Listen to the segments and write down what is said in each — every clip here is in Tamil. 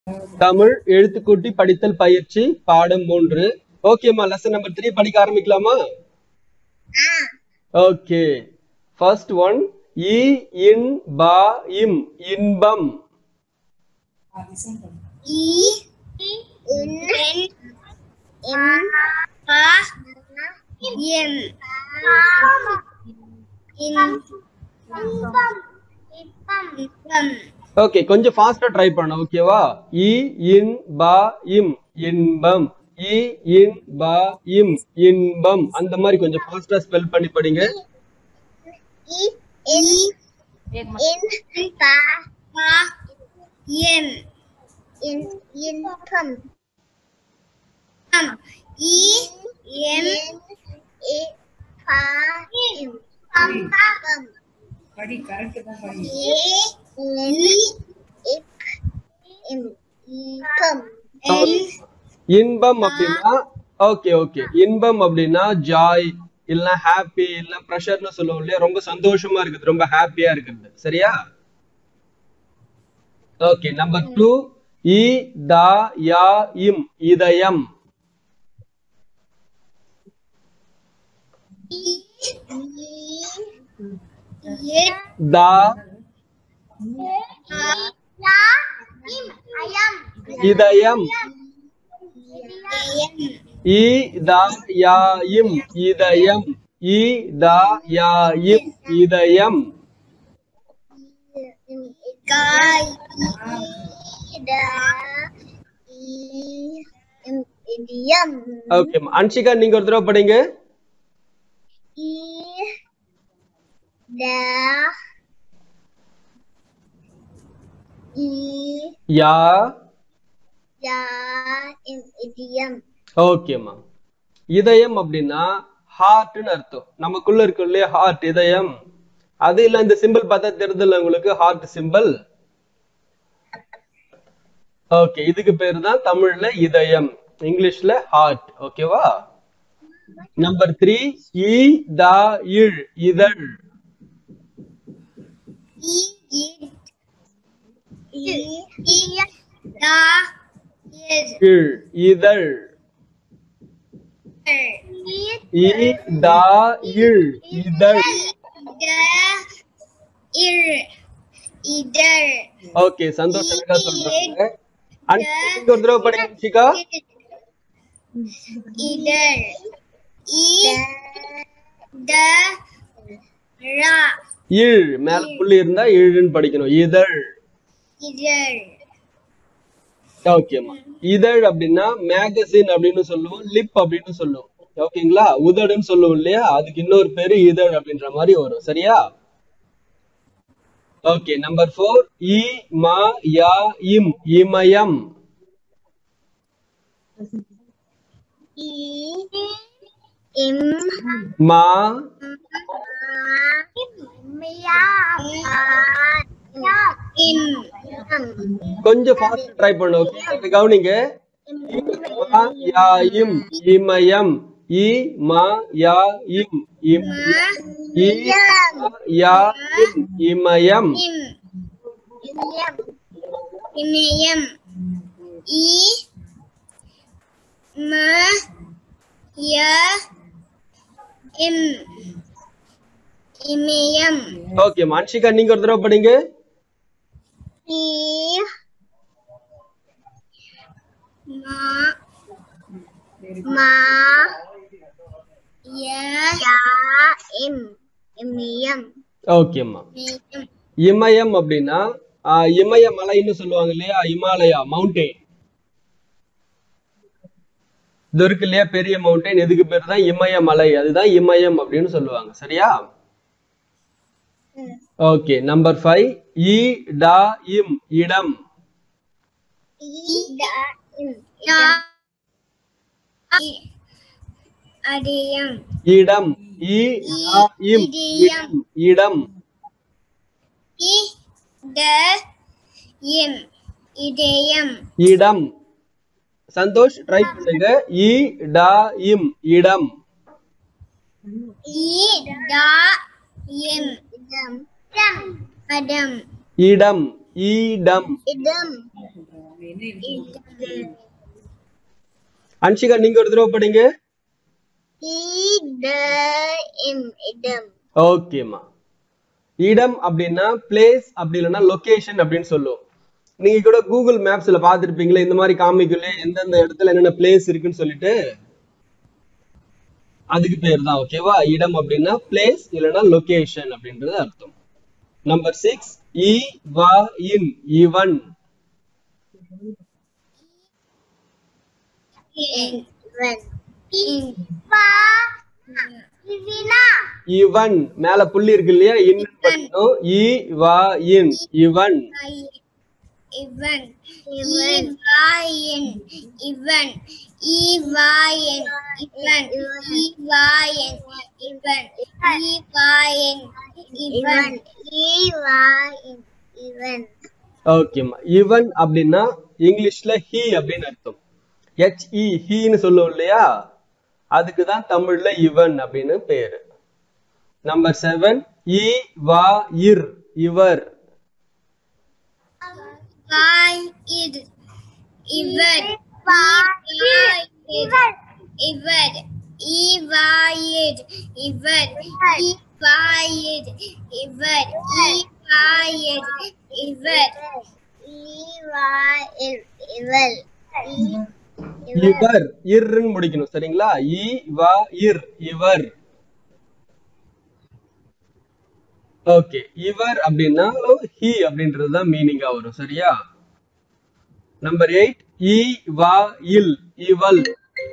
தமிழ் எழுத்துக்கூட்டி படித்தல் பயிற்சி பாடம் மூன்று ஓகேம்மா லெசன் நம்பர் த்ரீ படிக்க ஆரம்பிக்கலாமா ஓகே ஃபர்ஸ்ட் ஒன் இ இன் பா இம் இன்பம் இ இன் இம் பா எம் இன் இன்பம் இன்பம் ஓகே கொஞ்சம் ஃபாஸ்டா ட்ரை பண்ண ஓகேவா இ இன் பா இம் இன்பம் இ இன் பா இம் இன்பம் அந்த மாதிரி கொஞ்சம் ஃபாஸ்டா ஸ்பெல் பண்ணி படிங்க இ இன் இன் பா பா எம் இன் இன்பம் இ எம் இ பா எம் பம்பம் படி கரெக்ட் தான் படி ஏ இ இப் இம் இன்பம் என் இன்பம் அப்படின்னா ஓகே ஓகே இன்பம் அப்படின்னா ஜாய் இல்ல ஹாப்பி இல்ல ப்ரெஷர்னு சொல்லுவோம் இல்லையா ரொம்ப சந்தோஷமா இருக்குது ரொம்ப ஹாப்பியா இருக்குது சரியா ஓகே நம்பர் டூ இ தா யா இம் இதயம் தா இதயம் இ தா யா இம் இதயம் இ தா யா இம் இதயம் இடியம் ஓகே அன்ஷிகா நீங்க ஒரு தடவை படிங்க இ த இ யா யா இம் இடியம் ஓகேம்மா இதயம் அப்படின்னா ஹார்ட்னு அர்த்தம் நமக்குள்ள இருக்கு இல்லையா ஹார்ட் இதயம் அது இல்ல இந்த சிம்பிள் பார்த்தா தெரியுதுல்ல உங்களுக்கு ஹார்ட் சிம்பிள் ஓகே இதுக்கு பேரு தான் தமிழ்ல இதயம் இங்கிலீஷ்ல ஹார்ட் ஓகேவா நம்பர் த்ரீ இ தா இழ் இதழ் இ இ இ இ த இர் இழ் இதழ் இ தா இழ் இதழ் இதழ் ஓகே சந்தோஷம் அக்கா சொல்றாங்க அன்ஷிகா, நீங்க ஒரு தடவை படிங்க அன்ஷிகா இதழ் இ த ரா இழ் மேல புள்ளி இருந்தா இழுன்னு படிக்கணும் இதழ் இதழ் ஓகேம்மா இதழ் அப்படின்னா மேகசின் அப்படின்னு சொல்லுவோம் லிப் அப்படின்னு சொல்லுவோம் ஓகேங்களா உதடுன்னு சொல்லுவோம் இல்லையா அதுக்கு இன்னொரு பேரு இதழ் அப்படின்ற மாதிரி வரும் சரியா ஓகே நம்பர் ஃபோர் இ மா யா இம் இமயம் இ இம் மா இம் கொஞ்சம் ஃபாஸ்ட் ட்ரை பண்ணு ஓகே கவனிங்க மா யா இம் இமயம் இ மா யா இம் இம் இ மா யா இம் இமயம் இம் இமயம் இ ம ய இம் இமயம் ஓகே மான்ஷிகா நீங்க ஒரு தடவை படிங்க இ மா மா ய யா இம் இமயம் ஓகேம்மா இமயம் இமயம் அப்படின்னா ஆஹ், இமய மலைன்னு சொல்லுவாங்க இல்லையா இமாலயா மவுண்டெயின் இது இருக்கு இல்லையா பெரிய மவுண்டெயின் எதுக்கு பேர் தான் இமய மலை அதுதான் இமயம் அப்படின்னு சொல்லுவாங்க சரியா ஓகே நம்பர் ஃபைவ் இ டா இம் இடம் அடியம் இடம் இ டா இம் இடம் இடம் இ த இம் இதயம் இடம் சந்தோஷ் ட்ரை பண்ணுங்க இ டா இம் இடம் இ த இம் இடம் அடம் இடம் ஈடம் இடம் அவங்க என்ன இருக்கு அன்ஷிகா நீங்க ஒரு தடவை படிங்க இடம் இடம் ஓகேம்மா இடம் அப்படின்னா பிளேஸ் அப்படி இல்லைன்னா லொகேஷன் அப்படின்னு சொல்லுவோம் நீங்க கூட கூகுள் மேப்ஸ்ல பாத்துருப்பீங்களே இந்த மாதிரி காமிக்குள்ளே எந்தெந்த இடத்துல என்னென்ன பிளேஸ் இருக்குன்னு சொல்லிட்டு அதுக்கு பேர் தான் ஓகேவா இடம் அப்படின்னா பிளேஸ் இல்லைன்னா லொகேஷன் அப்படின்றது அர்த்தம் நம்பர் சிக்ஸ் இ வா இன் இவன் இவன் பா இவினா இவன் மேல புள்ளி இருக்கு இல்லையா இன் படிக்கணும் இ வா இன் இவன் இவன் இவாயன் இவன் ஈவாயன் இவன் ஈவாயன் இவன் ஈவாயன் இவன் ஈவாயன் இவன் ஓகேம்மா இவன் அப்படின்னா இங்கிலீஷ்ல ஹி அப்படின்னு அர்த்தம் ஹெச் இ ஹீன்னு சொல்லுவோம் இல்லையா அதுக்கு தான் தமிழ்ல இவன் அப்படின்னு பேரு நம்பர் செவன் இ வா இர் இவர் வாய் இது இவர் இவர் இவர் ஈவாயிர் இவர் ஈவாயிர் இவர் ஈவாயிர் இவர் ஈவாயிர் இவர் இவர் இர்ன்னு முடிக்கணும் சரிங்களா இ வா இர் இவர் ஓகே இவர் அப்படின்னா ஹி அப்படின்றது தான் மீனிங்கா வரும் சரியா நம்பர் எயிட் இ வா இல் இவள்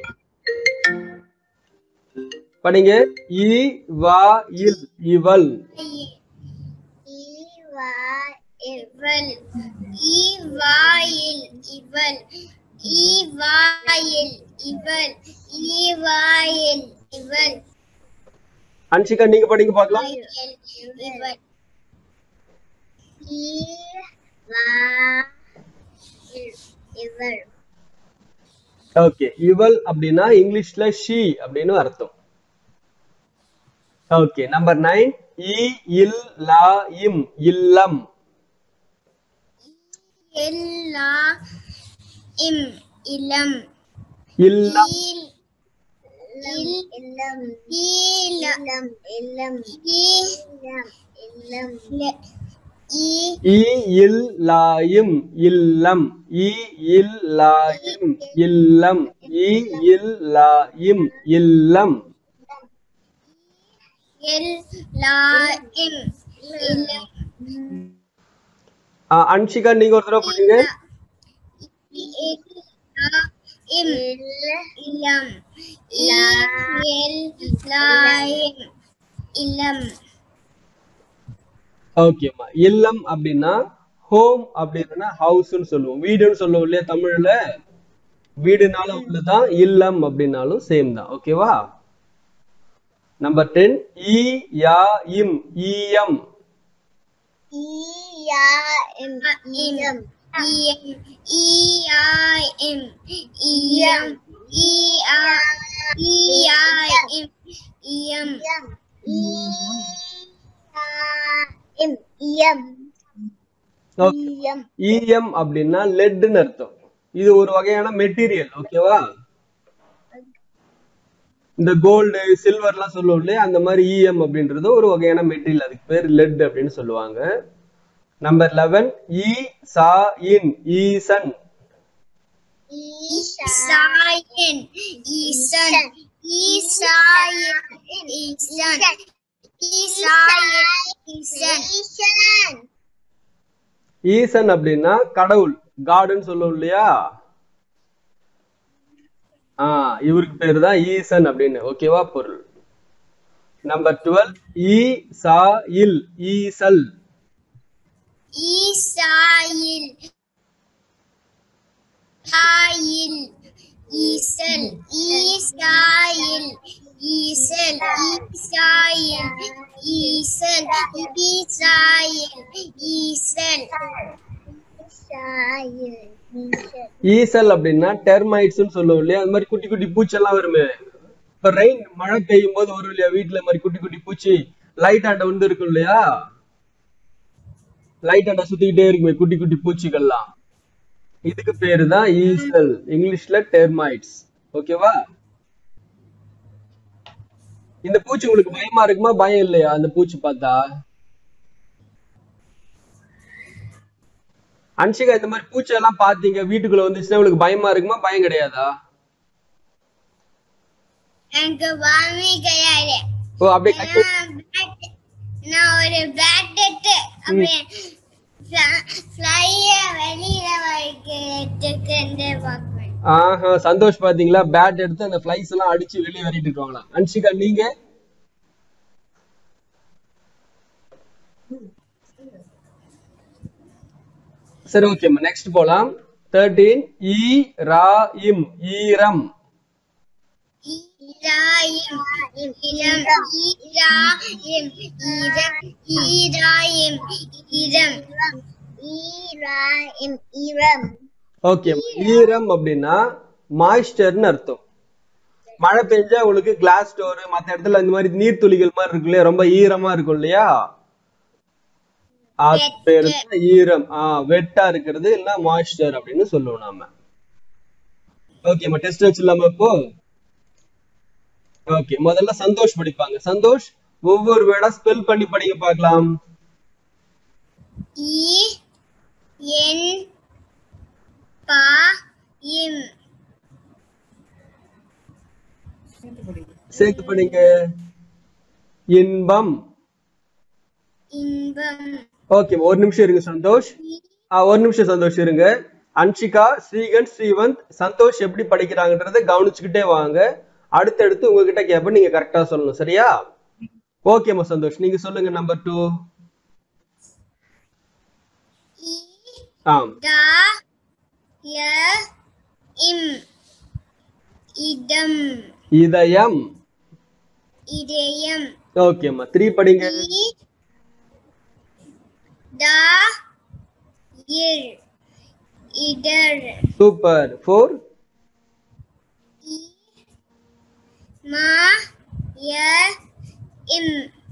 படிங்க இ வா இல் இவள் இவள் ஈவாயில் இவள் ஈவாயில் இவள் ஈவாயில் இவள் அன்ஷிகா நீங்க படிங்க பார்க்கலாம் இவள் இவள் ஓகே இவள் அப்படின்னா இங்கிலீஷ்ல ஷி அப்படின்னு அர்த்தம் ஓகே நம்பர் நைன் இ இல் லா இம் இல்லம் எல்லா இம் இளம் இல்லம் இல்லம் இல்லம் இல்லம் இல்லம் இல்லம் ஈ இ இல் லா இம் இல்லம் இ இல் லா இம் இல்லம் இ இல் லா இம் இல்லம் எல் லா இம் இல்லம் ஆ, அன்ஷிகா நீங்க ஒரு தடவை படிங்க இம் இல்லம் எல் லாயம் இல்லம் ஓகேம்மா இல்லம் அப்படின்னா ஹோம் அப்படின்னா ஹவுஸ்னு சொல்லுவோம் வீடுன்னு சொல்லுவோம் இல்லையா தமிழ்ல வீடுனாலும் உள்ளதான் இல்லம் அப்படின்னாலும் சேம் தான் ஓகேவா நம்பர் டென் இ யா இம் இஎம் இயம் இயம் இயம் இயம் இயம் இயம் இயம் இயம் இஎம் அப்படின்னா லெட்னு அர்த்தம் இது ஒரு வகையான மெட்டீரியல் ஓகேவா இந்த கோல்டு சில்வர்லாம் சொல்லுவோம் இல்லையா அந்த மாதிரி இஎம் அப்படின்றது ஒரு வகையான மெட்டீரியல் அதுக்கு பேர் லெட் அப்படின்னு சொல்லுவாங்க நம்பர் லெவன் இ சா இன் ஈசன் ஈசாயன் ஈசன் ஈசாயன் ஈசன் ஈசாயன் ஈசன் ஈசன் ஈசன் அப்படின்னா கடவுள் காடுன்னு சொல்லுவோம் இல்லையா ஆஹ் இவருக்கு பேரு தான் ஈசன் அப்படின்னு ஓகேவா பொருள் நம்பர் டுவெல் ஈ சா இல் ஈசல் ஈசாயில் ஆயில் ஈசல் ஈசாயில் ஈசல் ஈசாயில் ஈசல் ஈசாயில் ஈசல் ஈசாயில் ஈசல் ஈசல் அப்படின்னா டெர்மைட்ஸ்னு சொல்லுவோம் இல்லையா அது மாதிரி குட்டி குட்டி பூச்செல்லாம் வருமே இப்ப ரெயின் மழை பெய்யும் போது வரும் இல்லையா வீட்டுல இந்த மாதிரி குட்டி குட்டி பூச்சி லைட் ஆண்ட வந்து இருக்கும் இல்லையா லைட் அண்டா சுத்திக்கிட்டே இருக்குமே குட்டி குட்டி பூச்சிகள்லாம் இதுக்கு பேரு தான் ஈசல் இங்கிலீஷ்ல டெர்மைட்ஸ் ஓகேவா இந்த பூச்சி உங்களுக்கு பயமா இருக்குமா பயம் இல்லையா அந்த பூச்சி பார்த்தா அன்ஷிகா இந்த மாதிரி பூச்சி எல்லாம் பாத்தீங்க வீட்டுக்குள்ள வந்துச்சுன்னா உங்களுக்கு பயமா இருக்குமா பயம் கிடையாதா எனக்கு வாமி கிடையாது ஓ அப்படியே கை நான் bat- நான் ஒரு பேட் எடுத்து அப்படியே ஃப்ளைய வெளியில வைக்கிறதுக்கு பார்ப்பேன் ஆஹா சந்தோஷ் பாத்தீங்களா பேட் எடுத்து அந்த ஃபிளைஸ் எல்லாம் அடிச்சு வெளியே விரட்டிட்டு இருக்காங்களாம் அன்ஷிகா நீங்க சரி ஓகே நெக்ஸ்ட் போலாம் தேர்ட்டீன் ஈ ரா இம் ஈரம் ஈராயிம் இரம் ஈராயிம் இரம் ஈராயிம் இரம் ஈராயிம் இரம் ஓகே ஈரம் அப்படின்னா மாய்ஸ்டர்னு அர்த்தம் மழை பெஞ்சா உங்களுக்கு கிளாஸ் டோர் மத்த இடத்துல இந்த மாதிரி நீர்த்துளிகள் மாதிரி இருக்கு இல்லையா ரொம்ப ஈரமா இருக்கும் இல்லையா அது பேரு தான் ஈரம் ஆஹ் வெட்டா இருக்கிறது இல்ல மாய்ஸ்டர் அப்படின்னு சொல்லுவோம் நாம ஓகேம்மா டெஸ்ட் வச்சிடலாமா இப்போ ஓகே முதல்ல சந்தோஷ் படிப்பாங்க சந்தோஷ் ஒவ்வொரு வேர்டா ஸ்பெல் பண்ணி படிக்க பார்க்கலாம் ஈ என் பா இம் சேர்த்து படிங்க சேர்த்து படிங்க இன்பம் இன்பம் ஓகே ஒரு நிமிஷம் இருங்க சந்தோஷ் ஆ, ஒரு நிமிஷம் சந்தோஷ் இருங்க அன்ஷிகா ஸ்ரீகன் ஸ்ரீவந்த் சந்தோஷ் எப்படி படிக்கிறாங்கன்றதை கவனிச்சுக்கிட்டே வாங்க அடுத்தடுத்து உங்ககிட்ட கேப்ப நீங்க கரெக்டா சொல்லணும் சரியா ஓகேம்மா சந்தோஷ் நீங்க சொல்லுங்க நம்பர் டூ ஈ ஆம் தா ய இம் இதம் இதயம் இதயம் ஓகேம்மா த்ரீ படிங்க ஈ தா இர் இடர் சூப்பர் ஃபோர் ஈ மா ய இம்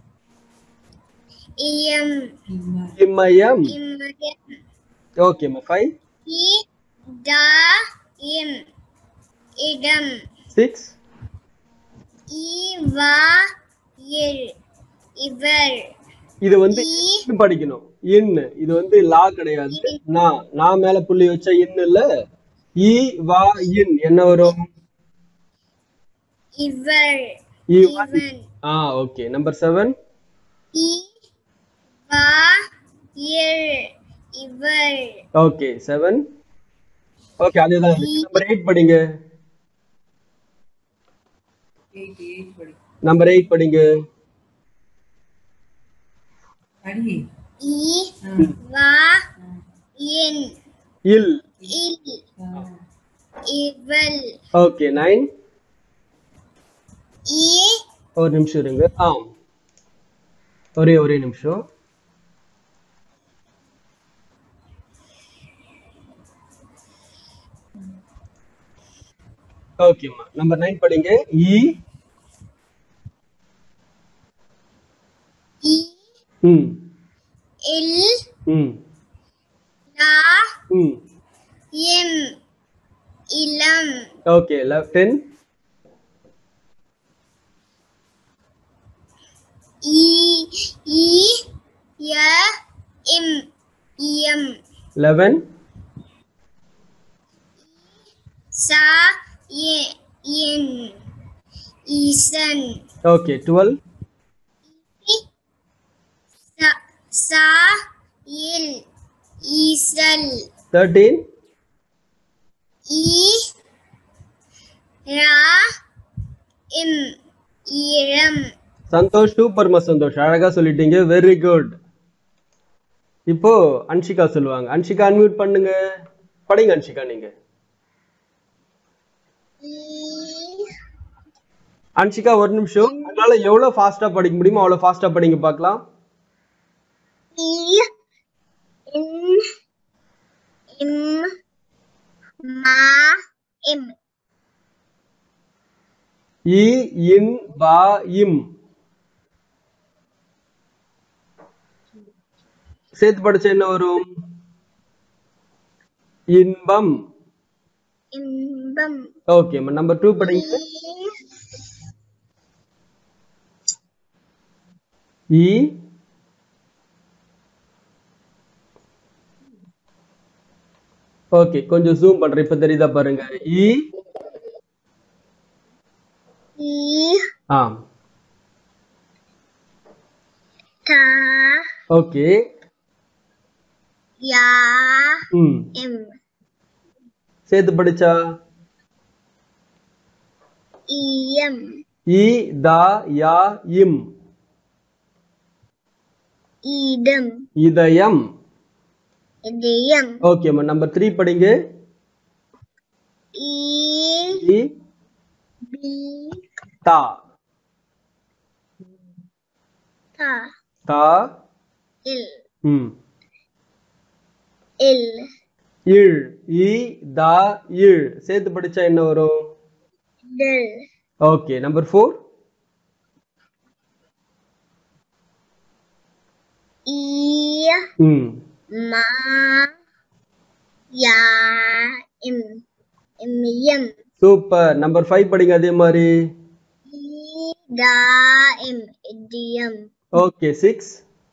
இயம் இம்மா இம்மயம் இம்மயம் ஓகேம்மா ஃபைவ் ஈ தா இம் இடம் சிக்ஸ் ஈ வா இர் இவர் இது வந்து இன்னு படிக்கணும் இன்னு இது வந்து லா கிடையாது நான் நான் மேல புள்ளி வச்ச இன்னு இல்ல இ வா இன் என்ன வரும் இவர் இவன் இவன் ஆ ஓகே நம்பர் செவன் இ வா இர் இவர் ஓகே செவன் ஓகே அதேதான் நம்பர் எயிட் படிங்க எயிட் எயிட் படி நம்பர் எயிட் படிங்க படி இ வா இன் இல் இல் ஆ. இவள் ஓகே நைன் இ ஒரு நிமிஷம் இருங்க ஆ ஒரே ஒரே நிமிஷம் ஓகேம்மா நம்பர் நைன் படிங்க இ இ ம் இல் ம் லா ம் இம் இளம் ஓகே டென் இ இ ய இம் இயம் லெவன் சா இ இன் ஈசன் ஓகே டுவெல் ச சா இல் ஈசல் தேர்ட்டீன் ஈ ரா இம் ஈரம் சந்தோஷ் சூப்பர்மா சந்தோஷ் அழகா சொல்லிட்டீங்க வெரி குட் இப்போ அன்ஷிகா சொல்லுவாங்க அன்ஷிகா அன்மியூட் பண்ணுங்க படிங்க அன்ஷிகா நீங்க அன்ஷிகா ஒரு நிமிஷம் உங்களால எவ்வளவு ஃபாஸ்டா படிக்க முடியுமோ அவ்வளவு ஃபாஸ்டா படிங்க பார்க்கலாம் இ இன் இம் மா இம் இ இன் பா இம் சேர்த்து படிச்சா என்ன வரும் இன்பம் இன்பம் ஓகே நம்பர் டூ படிங்க இ ஓகே கொஞ்சம் ஜூம் பண்றேன் இப்ப தெரியுதா பாருங்க இ ஈ ஆ தா ஓகே யா ம் எம் சேர்த்து படிச்சா இயம் இ தா யா இம் ஈடம் இதயம் இதயம் ஓகே நம்பர் த்ரீ படிங்க ஈ இ பி தா தா தா இல் ம் இல் இழ் இ தா இழ் சேர்த்து படிச்சா என்ன வரும் டல் ஓகே நம்பர் ஃபோர் ஈ ம் மா யா எம் எம் சூப்பர் நம்பர் ஃபைவ் படிங்க அதே மாதிரி ஈ டா எம் இடியம் ஓகே சிக்ஸ்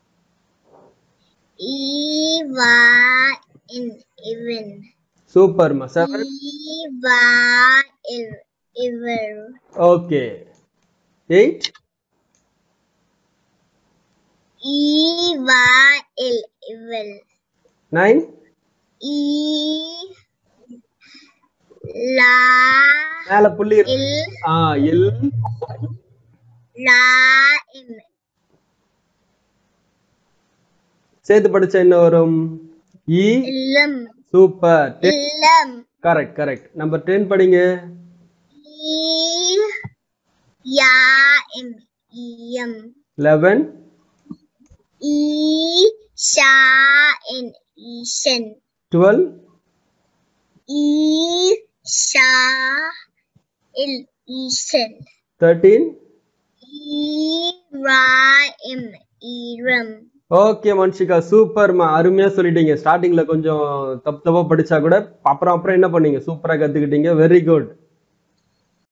ஈ வா இன் இவன் சூப்பர்மா செவன் ஈ வா இல் இவர் ஓகே எயிட் ஈ வா இல் இவள் நைன் ஈ லா மேல புள்ளி இருக்கு. இல் ஆ எல் லா இம் சேர்த்து படிச்சா என்ன வரும் இ இல்லம் சூப்பர் இல்லம் கரெக்ட் கரெக்ட் நம்பர் டென் படிங்க ஈ யா இம் இயம் லெவன் ஈ ஷா இன் ஈஷன் டுவெல் ஈ ஷா இல் ஈஷன் தேர்ட்டீன் ஈ ரா இம் ஈரம் ஓகே மன்ஷிகா சூப்பர்மா அருமையா சொல்லிட்டீங்க ஸ்டார்டிங்ல கொஞ்சம் தப்பு தப்பா படிச்சா கூட அப்புறம் அப்புறம் என்ன பண்ணீங்க சூப்பரா கத்துக்கிட்டீங்க வெரி குட்